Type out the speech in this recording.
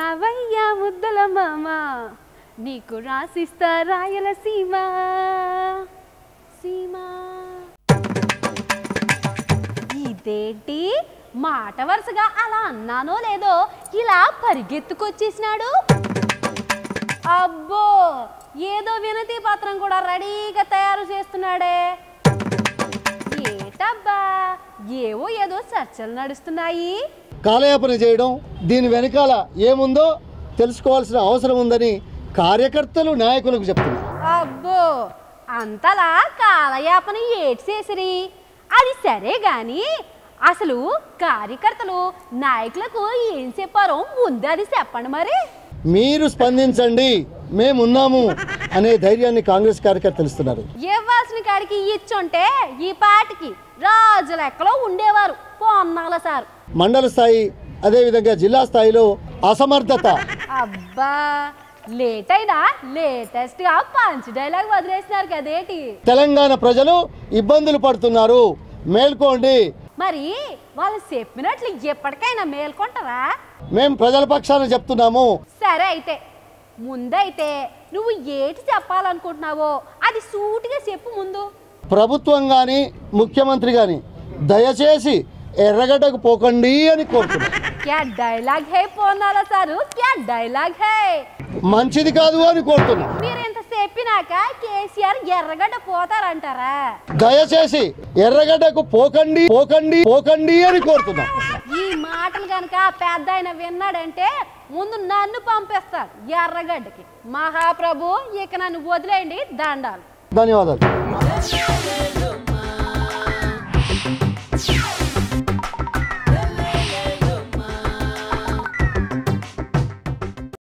రావయ్యా ముద్దల మామ నీకు రాసిస్తా రాయలసీమ సీమ ఇదేంటి మాట వరుసగా అలా అన్నానో లేదో ఇలా పరిగెత్తుకొచ్చేసినాడు అబ్బో ఏదో వినతి పత్రం కూడా రెడీగా తయారు చేస్తున్నాడే ఏటబ్బా ఏవో ఏదో చర్చలు నడుస్తున్నాయి కాలయాపన చేయడం దీని వెనకాల ఏముందో తెలుసుకోవాల్సిన అవసరం ఉందని కార్యకర్తలు నాయకులకు చెప్తున్నారు అబ్బో అంతలా కాలయాపన ఏటి చేసిరి అది సరే గాని అసలు కార్యకర్తలు నాయకులకు ఏం చెప్పారో ముందు అది చెప్పండి మరి మీరు స్పందించండి మేమున్నాము అనే ధైర్యాన్ని కాంగ్రెస్ కార్యకర్తలు ఇస్తున్నారు ఇవ్వాల్సిన కాడికి ఇచ్చుంటే ఈ పాటికి రాజు లెక్కలో ఉండేవారు పొన్నాల సార్ మండల స్థాయి అదేవిధంగా జిల్లా స్థాయిలో అసమర్థత అబ్బా లేట్ అయినా లేటెస్ట్ గా పంచ్ డైలాగ్ వదిలేసినారు కదేటి తెలంగాణ ప్రజలు ఇబ్బందులు పడుతున్నారు మేల్కోండి మరి వాళ్ళు చెప్పినట్లు ఎప్పటికైనా మేల్కొంటారా మేం ప్రజల పక్షాన చెప్తున్నాము సరే అయితే ముందైతే నువ్వు ఏటి చెప్పాలనుకుంటున్నావో అది సూటిగా చెప్పు ముందు ప్రభుత్వం కానీ ముఖ్యమంత్రి కానీ దయచేసి ఎర్రగడ్డకు పోకండి అని కోరుతున్నాం క్యా డైలాగ్ హే పోనాలా సారు క్యా డైలాగ్ హే మంచిది కాదు అని కోరుతున్నాం మీరు ఇంత చెప్పినాక కేసీఆర్ ఎర్రగడ్డ పోతారంటారా దయచేసి ఎర్రగడ్డకు పోకండి పోకండి పోకండి అని కోరుతున్నాం ఈ మాటలు కనుక పెద్ద ఆయన విన్నాడంటే ముందు నన్ను పంపిస్తాడు ఎర్రగడ్డకి మహాప్రభు ఇక నన్ను వదిలేయండి దండాలు ధన్యవాదాలు